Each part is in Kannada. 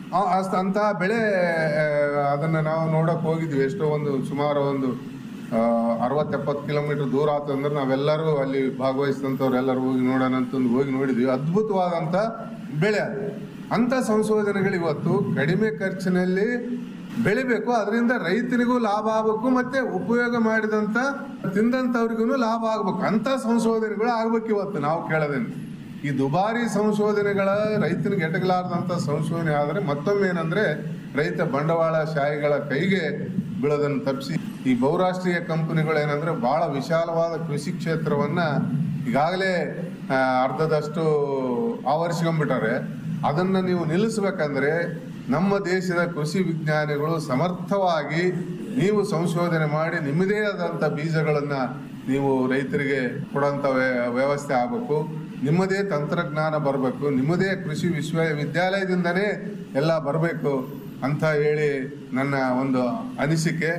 ಆ- ಅಷ್ಟ್ ಅಂತಹ ಬೆಳೆ ಆ, ಅದನ್ನ ನಾವು ನೋಡಕ್ ಹೋಗಿದ್ವಿ ಎಷ್ಟೋ ಒಂದು ಸುಮಾರು ಒಂದು ಅರವತ್ತೆಪ್ಪತ್ತು ಕಿಲೋಮೀಟರ್ ದೂರ ಆತು ಅಂದ್ರೆ ನಾವೆಲ್ಲರೂ ಅಲ್ಲಿ ಭಾಗವಹಿಸಿದಂಥವ್ರೆಲ್ಲರೂ ಹೋಗಿ ನೋಡೋಣ ಅಂತಂದು ಹೋಗಿ ನೋಡಿದ್ವಿ ಅದ್ಭುತವಾದಂಥ ಬೆಳೆ ಅದು ಅಂಥ ಸಂಶೋಧನೆಗಳು ಇವತ್ತು ಕಡಿಮೆ ಖರ್ಚಿನಲ್ಲಿ ಬೆಳಿಬೇಕು ಅದರಿಂದ ರೈತನಿಗೂ ಲಾಭ ಆಗಬೇಕು ಮತ್ತೆ ಉಪಯೋಗ ಮಾಡಿದಂಥ ತಿಂದಂಥವ್ರಿಗೂ ಲಾಭ ಆಗ್ಬೇಕು ಅಂಥ ಸಂಶೋಧನೆಗಳು ಆಗ್ಬೇಕು ಇವತ್ತು ನಾವು ಕೇಳೋದೇನು ಈ ದುಬಾರಿ ಸಂಶೋಧನೆಗಳ ರೈತನಿಗೆ ಎಟಗಲಾರದಂಥ ಸಂಶೋಧನೆ ಆದರೆ ಮತ್ತೊಮ್ಮೆ ಏನಂದ್ರೆ ರೈತ ಬಂಡವಾಳ ಶಾಹಿಗಳ ಕೈಗೆ ಬೀಳೋದನ್ನು ತಪ್ಪಿಸಿ ಈ ಬಹುರಾಷ್ಟ್ರೀಯ ಕಂಪನಿಗಳು ಏನಂದ್ರೆ ಬಹಳ ವಿಶಾಲವಾದ ಕೃಷಿ ಕ್ಷೇತ್ರವನ್ನ ಈಗಾಗಲೇ ಆ, ಅರ್ಧದಷ್ಟು ಆವರಿಸ್ಕೊಂಡ್ಬಿಟ್ಟಾರೆ ಅದನ್ನ ನೀವು ನಿಲ್ಲಿಸ್ಬೇಕಂದ್ರೆ ನಮ್ಮ ದೇಶದ ಕೃಷಿ ವಿಜ್ಞಾನಿಗಳು ಸಮರ್ಥವಾಗಿ ನೀವು ಸಂಶೋಧನೆ ಮಾಡಿ ನಿಮ್ಮದೇ ಆದಂಥ ಬೀಜಗಳನ್ನ ನೀವು ರೈತರಿಗೆ ಕೊಡೋಂಥ ವ್ಯ- ವ್ಯವಸ್ಥೆ ಆಗಬೇಕು ನಿಮ್ಮದೇ ತಂತ್ರಜ್ಞಾನ ಬರಬೇಕು ನಿಮ್ಮದೇ ಕೃಷಿ ವಿಶ್ವವಿದ್ಯಾಲಯದಿಂದನೇ ಎಲ್ಲ ಬರಬೇಕು ಅಂತ ಹೇಳಿ ನನ್ನ ಒಂದು ಅನಿಸಿಕೆ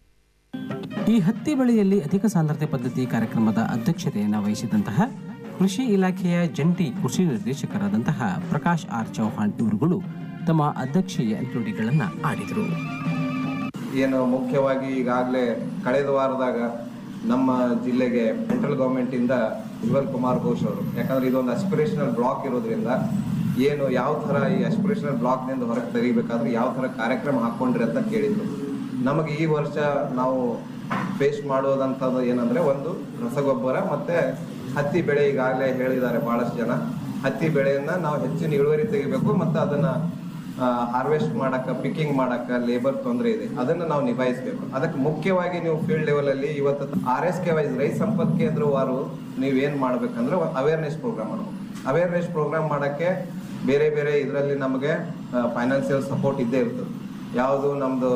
ಈ ಹತ್ತಿ ಬೆಳೆಯಲ್ಲಿ ಅಧಿಕ ಸಾಂದ್ರತೆ ಪದ್ಧತಿ ಕಾರ್ಯಕ್ರಮದ ಅಧ್ಯಕ್ಷತೆಯನ್ನು ವಹಿಸಿದಂತಹ ಕೃಷಿ ಇಲಾಖೆಯ ಜಂಟಿ ಕೃಷಿ ನಿರ್ದೇಶಕರಾದಂತಹ ಪ್ರಕಾಶ್ ಆರ್ ಚೌಹಾಣ್ ಇವರುಗಳು ತಮ್ಮ ಅಧ್ಯಕ್ಷೀಯ ನುಡಿಗಳನ್ನು ಆಡಿದರು ಏನು ಮುಖ್ಯವಾಗಿ ಈಗಾಗಲೇ ಕಳೆದ ವಾರದಾಗ ನಮ್ಮ ಜಿಲ್ಲೆಗೆ ಸೆಂಟ್ರಲ್ ಗೌರ್ಮೆಂಟಿಂದ ಉಜ್ವಲ್ ಕುಮಾರ್ ಘೋಷ್ ಅವರು ಯಾಕಂದ್ರೆ ಇದೊಂದು ಅಸ್ಪಿರೇಷನಲ್ ಬ್ಲಾಕ್ ಇರೋದ್ರಿಂದ ಏನು ಯಾವ ಥರ ಈ ಅಸ್ಪಿರೇಷನಲ್ ಬ್ಲಾಕ್ನಿಂದ ಹೊರಗೆ ತೆಗಿಬೇಕಾದ್ರೆ ಯಾವ ಥರ ಕಾರ್ಯಕ್ರಮ ಹಾಕ್ಕೊಂಡ್ರಿ ಅಂತ ಕೇಳಿದ್ರು ನಮಗೆ ಈ ವರ್ಷ ನಾವು ಫೇಸ್ ಮಾಡೋದಂಥದ್ದು ಏನಂದ್ರೆ ಒಂದು ರಸಗೊಬ್ಬರ ಮತ್ತೆ ಹತ್ತಿ ಬೆಳೆ ಈಗಾಗಲೇ ಹೇಳಿದ್ದಾರೆ ಬಹಳಷ್ಟು ಜನ ಹತ್ತಿ ಬೆಳೆಯನ್ನ ನಾವು ಹೆಚ್ಚಿನ ಇಳುವರಿ ತೆಗಿಬೇಕು ಮತ್ತು ಅದನ್ನ ಹಾರ್ವೆಸ್ಟ್ ಮಾಡಕ್ಕೆ ಪಿಕ್ಕಿಂಗ್ ಮಾಡಕ್ಕೆ ಲೇಬರ್ ತೊಂದರೆ ಇದೆ ಅದನ್ನ ನಾವು ನಿಭಾಯಿಸಬೇಕು ಅದಕ್ಕೆ ಮುಖ್ಯವಾಗಿ ನೀವು ಫೀಲ್ಡ್ ಲೆವೆಲ್ ಅಲ್ಲಿ ಇವತ್ತು ಆರ್ ಎಸ್ ಕೆ ವೈಸ್ ರೈತ ಸಂಪತ್ ಕೇಂದ್ರವಾರು ನೀವೇನ್ ಮಾಡ್ಬೇಕಂದ್ರೆ ಅವೇರ್ನೆಸ್ ಪ್ರೋಗ್ರಾಮ್ ಮಾಡಬೇಕು ಅವೇರ್ನೆಸ್ ಪ್ರೋಗ್ರಾಮ್ ಮಾಡಕ್ಕೆ ಬೇರೆ ಬೇರೆ ಇದರಲ್ಲಿ ನಮಗೆ ಫೈನಾನ್ಸಿಯಲ್ ಸಪೋರ್ಟ್ ಇದ್ದೇ ಇರ್ತದೆ ಯಾವುದು ನಮ್ದು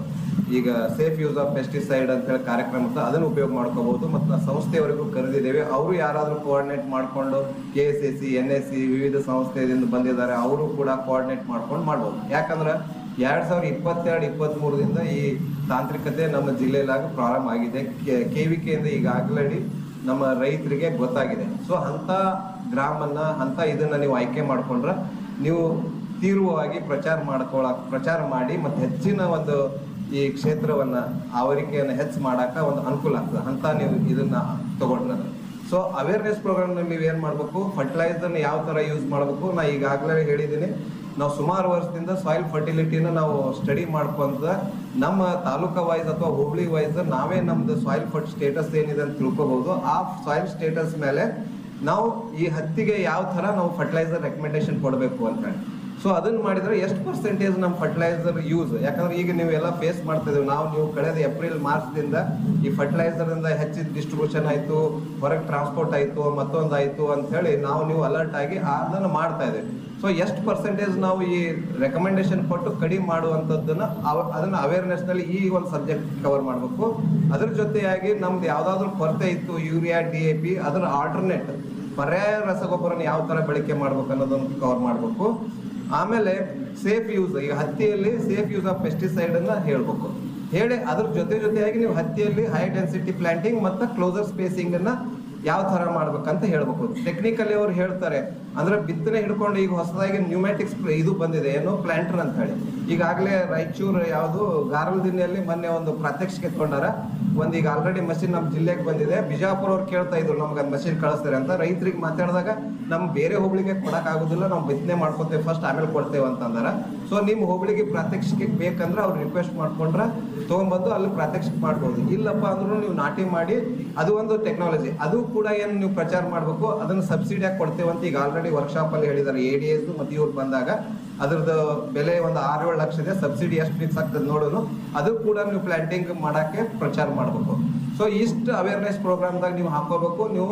ಈಗ ಸೇಫ್ ಯೂಸ್ ಆಫ್ ಪೆಸ್ಟಿಸೈಡ್ ಅಂತ ಹೇಳಿ ಕಾರ್ಯಕ್ರಮ ಇರ್ತದೆ ಅದನ್ನು ಉಪಯೋಗ ಮಾಡ್ಕೋಬಹುದು ಮತ್ತು ನಾವು ಸಂಸ್ಥೆಯವರೆಗೂ ಕರೆದಿದ್ದೇವೆ ಅವರು ಯಾರಾದರೂ ಕೋಆರ್ಡಿನೇಟ್ ಮಾಡಿಕೊಂಡು K S S C N S C ವಿವಿಧ ಸಂಸ್ಥೆಯಿಂದ ಬಂದಿದ್ದಾರೆ ಅವರು ಕೂಡ ಕೋಆರ್ಡಿನೇಟ್ ಮಾಡ್ಕೊಂಡು ಮಾಡ್ಬೋದು ಯಾಕಂದ್ರೆ ಎರಡ್ ಸಾವಿರದ ಇಪ್ಪತ್ತೆರಡು ಇಪ್ಪತ್ತ್ ಮೂರರಿಂದ ಈ ತಾಂತ್ರಿಕತೆ ನಮ್ಮ ಜಿಲ್ಲೆಯಲ್ಲಾಗ ಪ್ರಾರಂಭ ಆಗಿದೆ ಕೆ ವಿ ಕೆಯಿಂದ ಈಗಾಗಲೇ ನಮ್ಮ ರೈತರಿಗೆ ಗೊತ್ತಾಗಿದೆ ಸೊ ಅಂತ ಗ್ರಾಮನ್ನ ಅಂತ ಇದನ್ನ ನೀವು ಆಯ್ಕೆ ಮಾಡ್ಕೊಂಡ್ರೆ ನೀವು ತೀವ್ರವಾಗಿ ಪ್ರಚಾರ ಮಾಡ್ಕೊಳಕ್ ಪ್ರಚಾರ ಮಾಡಿ ಮತ್ತೆ ಹೆಚ್ಚಿನ ಒಂದು ಈ ಕ್ಷೇತ್ರವನ್ನ ಆವರಿಕೆಯನ್ನು ಹೆಚ್ಚು ಮಾಡಾಕ ಒಂದು ಅನುಕೂಲ ಆಗ್ತದೆ ಅಂತ ನೀವು ಇದನ್ನ ತಗೊಂಡ್ರೆ ಸೊ ಅವೇರ್ನೆಸ್ ಪ್ರೋಗ್ರಾಮ್ ನೀವು ಏನ್ ಮಾಡ್ಬೇಕು ಫರ್ಟಿಲೈಸರ್ ಯಾವ ತರ ಯೂಸ್ ಮಾಡ್ಬೇಕು ನಾ ಈಗಾಗಲೇ ಹೇಳಿದ್ದೀನಿ ನಾವು ಸುಮಾರು ವರ್ಷದಿಂದ ಸಾಯಿಲ್ ಫರ್ಟಿಲಿಟಿನ ನಾವು ಸ್ಟಡಿ ಮಾಡ್ಕೊಂತ ನಮ್ಮ ತಾಲೂಕಾ ವೈಸ್ ಅಥವಾ ಹೋಬಳಿ ವೈಸ್ ನಾವೇ ನಮ್ದು ಸಾಯಿಲ್ ಫರ್ಟ್ ಸ್ಟೇಟಸ್ ಏನಿದೆ ಅಂತ ತಿಳ್ಕೊಬಹುದು ಆ ಸಾಯಿಲ್ ಸ್ಟೇಟಸ್ ಮೇಲೆ ನಾವು ಈ ಹತ್ತಿಗೆ ಯಾವ ತರ ನಾವು ಫರ್ಟಿಲೈಸರ್ ರೆಕಮೆಂಡೇಶನ್ ಕೊಡಬೇಕು ಅಂತ ಹೇಳಿ ಸೊ ಅದನ್ನ ಮಾಡಿದ್ರೆ ಎಷ್ಟು ಪರ್ಸೆಂಟೇಜ್ ನಮ್ಮ ಫರ್ಟಿಲೈಸರ್ ಯೂಸ್ ಯಾಕಂದ್ರೆ ಈಗ ನೀವು ಎಲ್ಲ ಫೇಸ್ ಮಾಡ್ತಾ ಇದೀವಿ ನಾವು ನೀವು ಕಳೆದ ಏಪ್ರಿಲ್ ಮಾರ್ಚ್ ದಿಂದ ಈ ಫರ್ಟಿಲೈಸರ್ ಇಂದ ಹೆಚ್ಚಿನ ಡಿಸ್ಟ್ರಿಬ್ಯೂಷನ್ ಆಯ್ತು ಹೊರಗೆ ಟ್ರಾನ್ಸ್ಪೋರ್ಟ್ ಆಯ್ತು ಮತ್ತೊಂದು ಆಯ್ತು ಅಂತ ಹೇಳಿ ನಾವು ನೀವು ಅಲರ್ಟ್ ಆಗಿ ಅದನ್ನ ಮಾಡ್ತಾ ಇದ್ದೀವಿ ಸೊ ಎಷ್ಟು ಪರ್ಸೆಂಟೇಜ್ ನಾವು ಈ ರೆಕಮೆಂಡೇಶನ್ ಕೊಟ್ಟು ಕಡಿಮೆ ಮಾಡುವಂಥದ್ದನ್ನ ಅವ- ಅದನ್ನ ಅವೇರ್ನೆಸ್ ನಲ್ಲಿ ಈ ಒಂದು ಸಬ್ಜೆಕ್ಟ್ ಕವರ್ ಮಾಡಬೇಕು ಅದ್ರ ಜೊತೆಯಾಗಿ ನಮ್ದು ಯಾವ್ದಾದ್ರು ಕೊರತೆ ಇತ್ತು ಯೂರಿಯಾ ಡಿ ಎ ಪಿ ಅದರ ಆಲ್ಟರ್ನೇಟ್ ಪರ್ಯಾಯ ರಸಗೊಬ್ಬರನ ಯಾವ ತರ ಬಳಕೆ ಮಾಡ್ಬೇಕು ಅನ್ನೋದನ್ನ ಕವರ್ ಮಾಡಬೇಕು ಆಮೇಲೆ ಸೇಫ್ ಯೂಸ್ ಈಗ ಹತ್ತಿಯಲ್ಲಿ ಸೇಫ್ ಯೂಸ್ ಆಫ್ ಪೆಸ್ಟಿಸೈಡ್ ಅನ್ನ ಹೇಳ್ಬೇಕು ಹೇಳಿ ಅದ್ರ ಜೊತೆ ಜೊತೆಯಾಗಿ ನೀವು ಹತ್ತಿಯಲ್ಲಿ ಹೈ ಡೆನ್ಸಿಟಿ ಪ್ಲಾಂಟಿಂಗ್ ಮತ್ತು ಕ್ಲೋಸರ್ ಸ್ಪೇಸಿಂಗ್ ಅನ್ನ ಯಾವ ತರ ಮಾಡ್ಬೇಕಂತ ಹೇಳ್ಬೇಕು ಟೆಕ್ನಿಕಲಿ ಅವ್ರು ಹೇಳ್ತಾರೆ ಅಂದ್ರೆ ಬಿತ್ತನೆ ಹಿಡ್ಕೊಂಡು ಈಗ ಹೊಸದಾಗಿ ನ್ಯೂಮ್ಯಾಟಿಕ್ಸ್ ಇದು ಬಂದಿದೆ ಏನು ಪ್ಲಾಂಟರ್ ಅಂತ ಹೇಳಿ ಈಗಾಗಲೇ ರಾಯಚೂರು ಯಾವುದು ಗಾರಲ್ದಿನಲ್ಲಿ ಮೊನ್ನೆ ಒಂದು ಪ್ರಾತ್ಯಕ್ಷಿಕೆ ತಗೊಂಡಾರ ಒಂದ್ ಈಗ ಆಲ್ರೆಡಿ ಮಷಿನ್ ನಮ್ಮ ಜಿಲ್ಲೆಗೆ ಬಂದಿದೆ ಬಿಜಾಪುರ ಅವ್ರು ಕೇಳ್ತಾ ಇದ್ರು ನಮ್ಗೆ ಅದು ಮಷಿನ್ ಕಳಿಸ್ತಾರೆ ಅಂತ ರೈತರಿಗೆ ಮಾತಾಡಿದಾಗ ನಮ್ ಬೇರೆ ಹೋಬಳಿಗೆ ಕೊಡಕ್ ಆಗುದಿಲ್ಲ ನಾವು ಬಿತ್ತನೆ ಮಾಡ್ಕೊತೇವೆ ಫಸ್ಟ್ ಆಮೇಲೆ ಕೊಡ್ತೇವೆ ಅಂತಂದಾರ ಸೊ ನಿಮ್ ಹೋಬಳಿಗೆ ಪ್ರಾತ್ಯಕ್ಷಿಕೆ ಬೇಕಂದ್ರೆ ಅವ್ರು ರಿಕ್ವೆಸ್ಟ್ ಮಾಡ್ಕೊಂಡ್ರೆ ತಗೊಂಡ್ಬಂದು ಅಲ್ಲಿ ಪ್ರಾತ್ಯಕ್ಷಿಕೆ ಮಾಡ್ಬೋದು ಇಲ್ಲಪ್ಪ ಅಂದ್ರೂ ನೀವು ನಾಟಿ ಮಾಡಿ ಅದು ಒಂದು ಟೆಕ್ನಾಲಜಿ ಅದು ಕೂಡ ಏನು ನೀವು ಪ್ರಚಾರ ಮಾಡಬೇಕು ಅದನ್ನ ಸಬ್ಸಿಡಿಯಾಗಿ ಕೊಡ್ತೇವೆ ಅಂತ ಈಗ ಆಲ್ರೆಡಿ ವರ್ಕ್ಶಾಪ್ ಅಲ್ಲಿ ಹೇಳಿದ್ದಾರೆ ಎ ಡಿ ಎಸ್ ಮತ್ತು ಇವ್ರು ಬಂದಾಗ ಅದ್ರದ್ದು ಬೆಲೆ ಒಂದು ಆರು ಏಳು ಲಕ್ಷ ಇದೆ ಸಬ್ಸಿಡಿ ಎಷ್ಟು ಫಿಕ್ಸ್ ಆಗ್ತದೆ ನೋಡೋನು ಅದು ಕೂಡ ನೀವು ಪ್ಲಾಂಟಿಂಗ್ ಮಾಡಕ್ಕೆ ಪ್ರಚಾರ ಮಾಡಬೇಕು ಸೊ ಇಷ್ಟು ಅವೇರ್ನೆಸ್ ಪ್ರೋಗ್ರಾಮ್ದಾಗ ನೀವು ಹಾಕೋಬೇಕು ನೀವು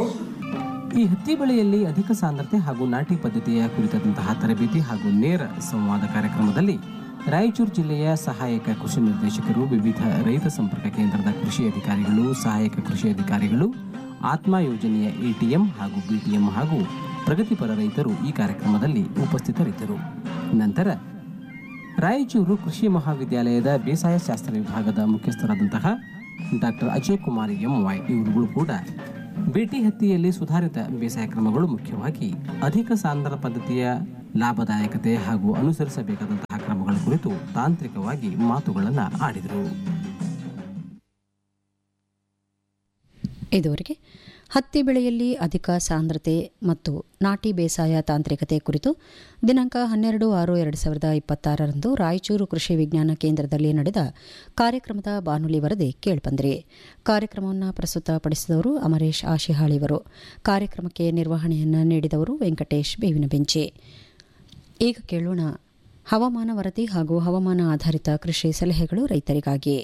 ಈ ಹತ್ತಿ ಬೆಳೆಯಲ್ಲಿ ಅಧಿಕ ಸಾಂದ್ರತೆ ಹಾಗೂ ನಾಟಿ ಪದ್ಧತಿಯ ಕುರಿತಾದಂತಹ ತರಬೇತಿ ಹಾಗೂ ನೇರ ಸಂವಾದ ಕಾರ್ಯಕ್ರಮದಲ್ಲಿ ರಾಯಚೂರು ಜಿಲ್ಲೆಯ ಸಹಾಯಕ ಕೃಷಿ ನಿರ್ದೇಶಕರು ವಿವಿಧ ರೈತ ಸಂಪರ್ಕ ಕೇಂದ್ರದ ಕೃಷಿ ಅಧಿಕಾರಿಗಳು ಸಹಾಯಕ ಕೃಷಿ ಅಧಿಕಾರಿಗಳು ಆತ್ಮ ಯೋಜನೆಯ ಎಟಿಎಂ ಹಾಗೂ ಬಿಟಿಎಂ ಹಾಗೂ ಪ್ರಗತಿಪರ ರೈತರು ಈ ಕಾರ್ಯಕ್ರಮದಲ್ಲಿ ಉಪಸ್ಥಿತರಿದ್ದರು ನಂತರ ರಾಯಚೂರು ಕೃಷಿ ಮಹಾವಿದ್ಯಾಲಯದ ಬೇಸಾಯ ಶಾಸ್ತ್ರ ವಿಭಾಗದ ಮುಖ್ಯಸ್ಥರಾದಂತಹ doctor Ajay Kumar M Y ಇವರುಗಳು ಕೂಡ ಬೇಟಿ ಹತ್ತಿಯಲ್ಲಿ ಸುಧಾರಿತ ಬೇಸಾಯ ಕ್ರಮಗಳು ಮುಖ್ಯವಾಗಿ ಅಧಿಕ ಸಾಂದ್ರ ಪದ್ಧತಿಯ ಲಾಭದಾಯಕತೆ ಹಾಗೂ ಅನುಸರಿಸಬೇಕಾದಂತಹ ಕ್ರಮಗಳ ಕುರಿತು ತಾಂತ್ರಿಕವಾಗಿ ಮಾತುಗಳನ್ನು ಆಡಿದರು ಇದುವರೆಗೆ ಹತ್ತಿ ಬೆಳೆಯಲ್ಲಿ ಅಧಿಕ ಸಾಂದ್ರತೆ ಮತ್ತು ನಾಟಿ ಬೇಸಾಯ ತಾಂತ್ರಿಕತೆ ಕುರಿತು ದಿನಾಂಕ ಹನ್ನೆರಡು ಆರು ಎರಡು ಸಾವಿರದ ಇಪ್ಪತ್ತಾರರಂದು ರಾಯಚೂರು ಕೃಷಿ ವಿಜ್ಞಾನ ಕೇಂದ್ರದಲ್ಲಿ ನಡೆದ ಕಾರ್ಯಕ್ರಮದ ಬಾನುಲಿ ವರದಿ ಕೇಳ್ಬಂದ್ರಿ ಕಾರ್ಯಕ್ರಮವನ್ನು ಪ್ರಸ್ತುತಪಡಿಸಿದವರು ಅಮರೇಶ್ ಆಶಿಹಾಳಿವರು ಕಾರ್ಯಕ್ರಮಕ್ಕೆ ನಿರ್ವಹಣೆಯನ್ನು ನೀಡಿದವರು ವೆಂಕಟೇಶ್ ಬೇವಿನ ಬೆಂಚಿ ಈಗ ಕೇಳೋಣ ಹವಾಮಾನ ವರದಿ ಹಾಗೂ ಹವಾಮಾನ ಆಧಾರಿತ ಕೃಷಿ ಸಲಹೆಗಳು ರೈತರಿಗಾಗಿ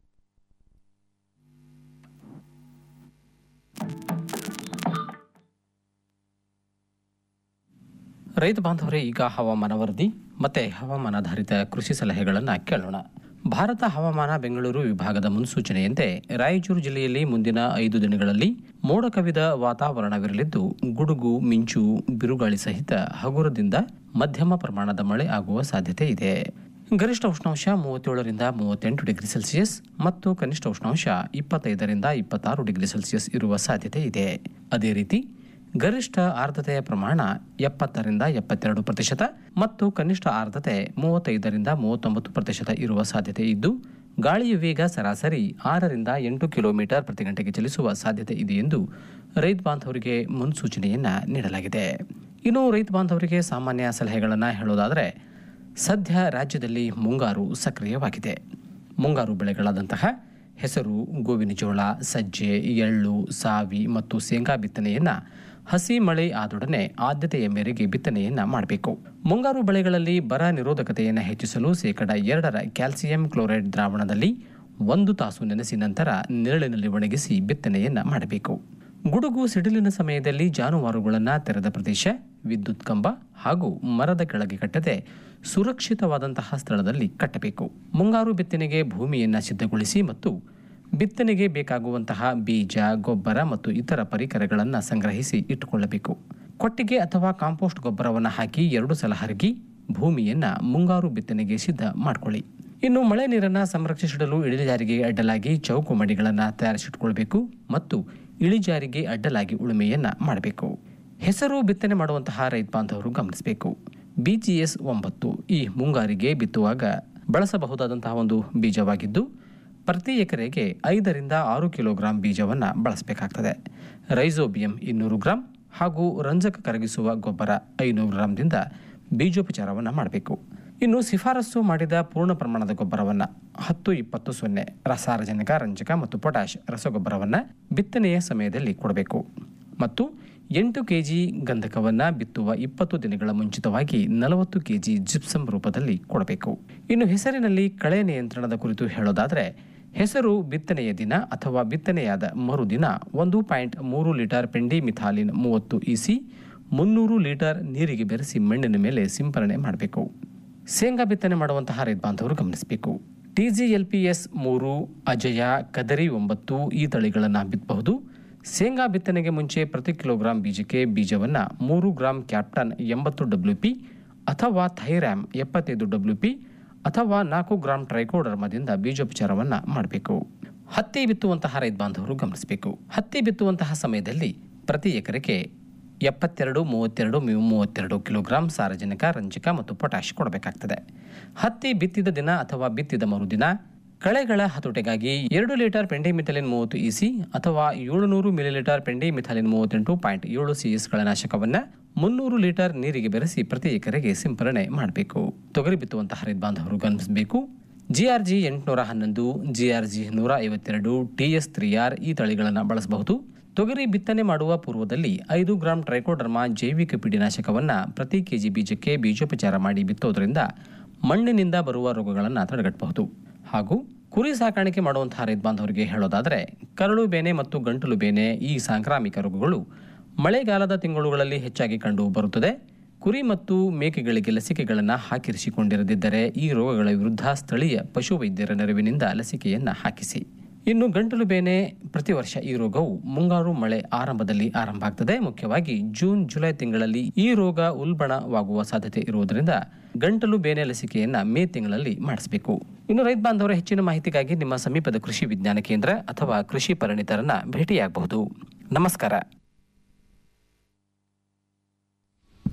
ರೈತ ಬಾಂಧವರೇ ಈಗ ಹವಾಮಾನ ವರದಿ ಮತ್ತೆ ಹವಾಮಾನಾಧಾರಿತ ಕೃಷಿ ಸಲಹೆಗಳನ್ನು ಕೇಳೋಣ ಭಾರತ ಹವಾಮಾನ ಬೆಂಗಳೂರು ವಿಭಾಗದ ಮುನ್ಸೂಚನೆಯಂತೆ ರಾಯಚೂರು ಜಿಲ್ಲೆಯಲ್ಲಿ ಮುಂದಿನ ಐದು ದಿನಗಳಲ್ಲಿ ಮೋಡ ಕವಿದ ವಾತಾವರಣವಿರಲಿದ್ದು ಗುಡುಗು ಮಿಂಚು ಬಿರುಗಾಳಿ ಸಹಿತ ಹಗುರದಿಂದ ಮಧ್ಯಮ ಪ್ರಮಾಣದ ಮಳೆ ಆಗುವ ಸಾಧ್ಯತೆ ಇದೆ ಗರಿಷ್ಠ ಉಷ್ಣಾಂಶ ಮೂವತ್ತೇಳರಿಂದ ಮೂವತ್ತೆಂಟು ಡಿಗ್ರಿ ಸೆಲ್ಸಿಯಸ್ ಮತ್ತು ಕನಿಷ್ಠ ಉಷ್ಣಾಂಶ ಇಪ್ಪತ್ತೈದರಿಂದ ಇಪ್ಪತ್ತಾರು ಡಿಗ್ರಿ ಸೆಲ್ಸಿಯಸ್ ಇರುವ ಸಾಧ್ಯತೆ ಇದೆ ಅದೇ ರೀತಿ ಗರಿಷ್ಠ ಆರ್ದ್ರತೆಯ ಪ್ರಮಾಣ ಎಪ್ಪತ್ತರಿಂದ ಎಪ್ಪತ್ತೆರಡು ಪ್ರತಿಶತ ಮತ್ತು ಕನಿಷ್ಠ ಆರ್ದ್ರತೆ ಮೂವತ್ತೈದರಿಂದ ಮೂವತ್ತೊಂಬತ್ತು ಪ್ರತಿಶತ ಇರುವ ಸಾಧ್ಯತೆ ಇದ್ದು ಗಾಳಿಯ ವೇಗ ಸರಾಸರಿ ಆರರಿಂದ ಎಂಟು ಕಿಲೋಮೀಟರ್ ಪ್ರತಿ ಗಂಟೆಗೆ ಚಲಿಸುವ ಸಾಧ್ಯತೆ ಇದೆ ಎಂದು ರೈತ ಬಾಂಧವರಿಗೆ ಮುನ್ಸೂಚನೆಯನ್ನ ನೀಡಲಾಗಿದೆ ಇನ್ನು ರೈತ ಬಾಂಧವರಿಗೆ ಸಾಮಾನ್ಯ ಸಲಹೆಗಳನ್ನು ಹೇಳೋದಾದರೆ ಸದ್ಯ ರಾಜ್ಯದಲ್ಲಿ ಮುಂಗಾರು ಸಕ್ರಿಯವಾಗಿದೆ ಮುಂಗಾರು ಬೆಳೆಗಳಾದಂತಹ ಹೆಸರು ಗೋವಿನ ಜೋಳ ಸಜ್ಜೆ ಎಳ್ಳು ಸಾವಿ ಮತ್ತು ಶೇಂಗಾ ಬಿತ್ತನೆಯನ್ನ ಹಸಿ ಮಳೆ ಆದೊಡನೆ ಆದ್ಯತೆಯ ಮೇರೆಗೆ ಬಿತ್ತನೆಯನ್ನ ಮಾಡಬೇಕು ಮುಂಗಾರು ಬೆಳೆಗಳಲ್ಲಿ ಬರ ನಿರೋಧಕತೆಯನ್ನು ಹೆಚ್ಚಿಸಲು ಶೇಕಡ ಎರಡರ ಕ್ಯಾಲ್ಸಿಯಂ ಕ್ಲೋರೈಡ್ ದ್ರಾವಣದಲ್ಲಿ ಒಂದು ತಾಸು ನೆನೆಸಿ ನಂತರ ನೆರಳಿನಲ್ಲಿ ಒಣಗಿಸಿ ಬಿತ್ತನೆಯನ್ನ ಮಾಡಬೇಕು ಗುಡುಗು ಸಿಡಿಲಿನ ಸಮಯದಲ್ಲಿ ಜಾನುವಾರುಗಳನ್ನು ತೆರೆದ ಪ್ರದೇಶ ವಿದ್ಯುತ್ ಕಂಬ ಹಾಗೂ ಮರದ ಕೆಳಗೆ ಕಟ್ಟದೆ ಸುರಕ್ಷಿತವಾದಂತಹ ಸ್ಥಳದಲ್ಲಿ ಕಟ್ಟಬೇಕು ಮುಂಗಾರು ಬಿತ್ತನೆಗೆ ಭೂಮಿಯನ್ನು ಸಿದ್ಧಗೊಳಿಸಿ ಮತ್ತು ಬಿತ್ತನೆಗೆ ಬೇಕಾಗುವಂತಹ ಬೀಜ ಗೊಬ್ಬರ ಮತ್ತು ಇತರ ಪರಿಕರಗಳನ್ನು ಸಂಗ್ರಹಿಸಿ ಇಟ್ಟುಕೊಳ್ಳಬೇಕು ಕೊಟ್ಟಿಗೆ ಅಥವಾ ಕಾಂಪೋಸ್ಟ್ ಗೊಬ್ಬರವನ್ನು ಹಾಕಿ ಎರಡು ಸಲ ಹರಗಿ ಭೂಮಿಯನ್ನ ಮುಂಗಾರು ಬಿತ್ತನೆಗೆ ಸಿದ್ಧ ಮಾಡಿಕೊಳ್ಳಿ ಇನ್ನು ಮಳೆ ನೀರನ್ನು ಸಂರಕ್ಷಿಸಿಡಲು ಇಳಿಜಾರಿಗೆ ಅಡ್ಡಲಾಗಿ ಚೌಕು ಮಡಿಗಳನ್ನು ತಯಾರಿಸಿಟ್ಕೊಳ್ಬೇಕು ಮತ್ತು ಇಳಿಜಾರಿಗೆ ಅಡ್ಡಲಾಗಿ ಉಳುಮೆಯನ್ನ ಮಾಡಬೇಕು ಹೆಸರು ಬಿತ್ತನೆ ಮಾಡುವಂತಹ ರೈತ ಬಾಂಧವರು ಗಮನಿಸಬೇಕು ಬಿಜಿಎಸ್ ಒಂಬತ್ತು ಈ ಮುಂಗಾರಿಗೆ ಬಿತ್ತುವಾಗ ಬಳಸಬಹುದಾದಂತಹ ಒಂದು ಬೀಜವಾಗಿದ್ದು ಪ್ರತಿ ಎಕರೆಗೆ ಐದರಿಂದ ಆರು ಕಿಲೋಗ್ರಾಂ ಬೀಜವನ್ನು ಬಳಸಬೇಕಾಗ್ತದೆ ರೈಸೋಬಿಯಂ ಇನ್ನೂರು ಗ್ರಾಂ ಹಾಗೂ ರಂಜಕ ಕರಗಿಸುವ ಗೊಬ್ಬರ ಐನೂರು ಗ್ರಾಂದಿಂದ ಬೀಜೋಪಚಾರವನ್ನು ಮಾಡಬೇಕು ಇನ್ನು ಶಿಫಾರಸು ಮಾಡಿದ ಪೂರ್ಣ ಪ್ರಮಾಣದ ಗೊಬ್ಬರವನ್ನು ಹತ್ತು ಇಪ್ಪತ್ತು ಸೊನ್ನೆ ರಸಾರಜನಕ ರಂಜಕ ಮತ್ತು ಪೊಟ್ಯಾಷ್ ರಸಗೊಬ್ಬರವನ್ನು ಬಿತ್ತನೆಯ ಸಮಯದಲ್ಲಿ ಕೊಡಬೇಕು ಮತ್ತು ಎಂಟು ಕೆಜಿ ಗಂಧಕವನ್ನು ಬಿತ್ತುವ ಇಪ್ಪತ್ತು ದಿನಗಳ ಮುಂಚಿತವಾಗಿ ನಲವತ್ತು ಕೆಜಿ ಜಿಪ್ಸಮ್ ರೂಪದಲ್ಲಿ ಕೊಡಬೇಕು ಇನ್ನು ಹೆಸರಿನಲ್ಲಿ ಕಳೆ ನಿಯಂತ್ರಣದ ಕುರಿತು ಹೇಳೋದಾದರೆ ಹೆಸರು ಬಿತ್ತನೆಯ ದಿನ ಅಥವಾ ಬಿತ್ತನೆಯಾದ ಮರುದಿನ ಒಂದು ಪಾಯಿಂಟ್ ಮೂರು ಲೀಟರ್ ಪೆಂಡಿ ಮಿಥಾಲಿನ್ ಮೂವತ್ತು ಇಸಿ ಮುನ್ನೂರು ಲೀಟರ್ ನೀರಿಗೆ ಬೆರೆಸಿ ಮಣ್ಣಿನ ಮೇಲೆ ಸಿಂಪರಣೆ ಮಾಡಬೇಕು ಶೇಂಗಾ ಬಿತ್ತನೆ ಮಾಡುವಂತಹ ರೈತ ಬಾಂಧವರು ಗಮನಿಸಬೇಕು ಟಿಜಿಎಲ್ಪಿಎಸ್ ಮೂರು ಅಜಯ ಕದರಿ ಒಂಬತ್ತು ಈ ತಳಿಗಳನ್ನು ಬಿತ್ತಬಹುದು ಶೇಂಗಾ ಬಿತ್ತನೆಗೆ ಮುಂಚೆ ಪ್ರತಿ ಕಿಲೋಗ್ರಾಂ ಬೀಜಕ್ಕೆ ಬೀಜವನ್ನು ಮೂರು ಗ್ರಾಂ ಕ್ಯಾಪ್ಟನ್ ಎಂಬತ್ತು ಡಬ್ಲ್ಯೂ ಪಿ ಅಥವಾ ಥೈರ್ಯಾಮ್ ಎಪ್ಪತ್ತೈದು ಡಬ್ಲ್ಯೂ ಪಿ ಅಥವಾ ನಾಲ್ಕು ಗ್ರಾಂ ಟ್ರೈಕೋಡರ್ಮದಿಂದ ಬೀಜೋಪಚಾರವನ್ನು ಮಾಡಬೇಕು ಹತ್ತಿ ಬಿತ್ತುವಂತಹ ರೈತ ಬಾಂಧವರು ಗಮನಿಸಬೇಕು ಹತ್ತಿ ಬಿತ್ತುವಂತಹ ಸಮಯದಲ್ಲಿ ಪ್ರತಿ ಎಕರೆಗೆ ಎಪ್ಪತ್ತೆರಡು ಮೂವತ್ತೆರಡು ಮೂ- ಮೂವತ್ತೆರಡು ಕಿಲೋಗ್ರಾಂ ಸಾರಜನಕ ರಂಜಕ ಮತ್ತು ಪೊಟ್ಯಾಷ್ ಕೊಡಬೇಕಾಗ್ತದೆ ಹತ್ತಿ ಬಿತ್ತಿದ ದಿನ ಅಥವಾ ಬಿತ್ತಿದ ಮರುದಿನ ಕಳೆಗಳ ಹತೋಟಿಗಾಗಿ ಎರಡು ಲೀಟರ್ ಪೆಂಡಿಮಿಥಲಿನ್ ಮೂವತ್ತು ಇಸಿ ಅಥವಾ ಏಳುನೂರು ಮಿಲಿಲೀಟರ್ ಪೆಂಡಿಮಿಥಲಿನ್ ಮೂವತ್ತೆಂಟು ಪಾಯಿಂಟ್ ಏಳು ಸಿಎಸ್ಗಳ ನಾಶಕವನ್ನು ಮುನ್ನೂರು ಲೀಟರ್ ನೀರಿಗೆ ಬೆರೆಸಿ ಪ್ರತಿ ಎಕರೆಗೆ ಸಿಂಪರಣೆ ಮಾಡಬೇಕು ತೊಗರಿ ಬಿತ್ತುವಂತಹ ರೈತ ಬಾಂಧವರು ಗಮನಿಸಬೇಕು ಜಿಆರ್ಜಿ ಎಂಟುನೂರ ಹನ್ನೊಂದು ಜಿಆರ್ಜಿ ನೂರ ಐವತ್ತೆರಡು ಟಿಎಸ್ ತ್ರೀ ಆರ್ ಈ ತಳಿಗಳನ್ನು ಬಳಸಬಹುದು ತೊಗರಿ ಬಿತ್ತನೆ ಮಾಡುವ ಪೂರ್ವದಲ್ಲಿ ಐದು ಗ್ರಾಂ ಟ್ರೈಕೋಡರ್ಮಾ ಜೈವಿಕ ಪೀಡಿನಾಶಕವನ್ನು ಪ್ರತಿ ಕೆಜಿ ಬೀಜಕ್ಕೆ ಬೀಜೋಪಚಾರ ಮಾಡಿ ಬಿತ್ತೋದ್ರಿಂದ ಮಣ್ಣಿನಿಂದ ಬರುವ ರೋಗಗಳನ್ನು ತಡೆಗಟ್ಟಬಹುದು ಹಾಗೂ ಕುರಿ ಸಾಕಾಣಿಕೆ ಮಾಡುವಂತಹ ರೈತ ಬಾಂಧವರಿಗೆ ಹೇಳೋದಾದರೆ ಕರಳು ಬೇನೆ ಮತ್ತು ಗಂಟಲು ಬೇನೆ ಈ ಸಾಂಕ್ರಾಮಿಕ ರೋಗಗಳು ಮಳೆಗಾಲದ ತಿಂಗಳುಗಳಲ್ಲಿ ಹೆಚ್ಚಾಗಿ ಕಂಡು ಬರುತ್ತದೆ ಕುರಿ ಮತ್ತು ಮೇಕೆಗಳಿಗೆ ಲಸಿಕೆಗಳನ್ನು ಹಾಕಿರಿಸಿಕೊಂಡಿರದಿದ್ದರೆ ಈ ರೋಗಗಳ ವಿರುದ್ಧ ಸ್ಥಳೀಯ ಪಶುವೈದ್ಯರ ನೆರವಿನಿಂದ ಲಸಿಕೆಯನ್ನು ಹಾಕಿಸಿ ಇನ್ನು ಗಂಟಲು ಬೇನೆ ಪ್ರತಿ ವರ್ಷ ಈ ರೋಗವು ಮುಂಗಾರು ಮಳೆ ಆರಂಭದಲ್ಲಿ ಆರಂಭ ಆಗ್ತದೆ ಮುಖ್ಯವಾಗಿ ಜೂನ್ ಜುಲೈ ತಿಂಗಳಲ್ಲಿ ಈ ರೋಗ ಉಲ್ಬಣವಾಗುವ ಸಾಧ್ಯತೆ ಇರುವುದರಿಂದ ಗಂಟಲು ಬೇನೆ ಲಸಿಕೆಯನ್ನ ಮೇ ತಿಂಗಳಲ್ಲಿ ಮಾಡಿಸಬೇಕು ಇನ್ನು ರೈತ ಬಾಂಧವರ ಹೆಚ್ಚಿನ ಮಾಹಿತಿಗಾಗಿ ನಿಮ್ಮ ಸಮೀಪದ ಕೃಷಿ ವಿಜ್ಞಾನ ಕೇಂದ್ರ ಅಥವಾ ಕೃಷಿ ಪರಿಣಿತರನ್ನ ಭೇಟಿಯಾಗಬಹುದು ನಮಸ್ಕಾರ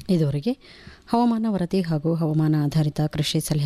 ಇದುವರೆಗೆ ಹವಾಮಾನ ವರದಿ ಹಾಗೂ ಹವಾಮಾನ ಆಧಾರಿತ ಕೃಷಿ ಸಲಹೆ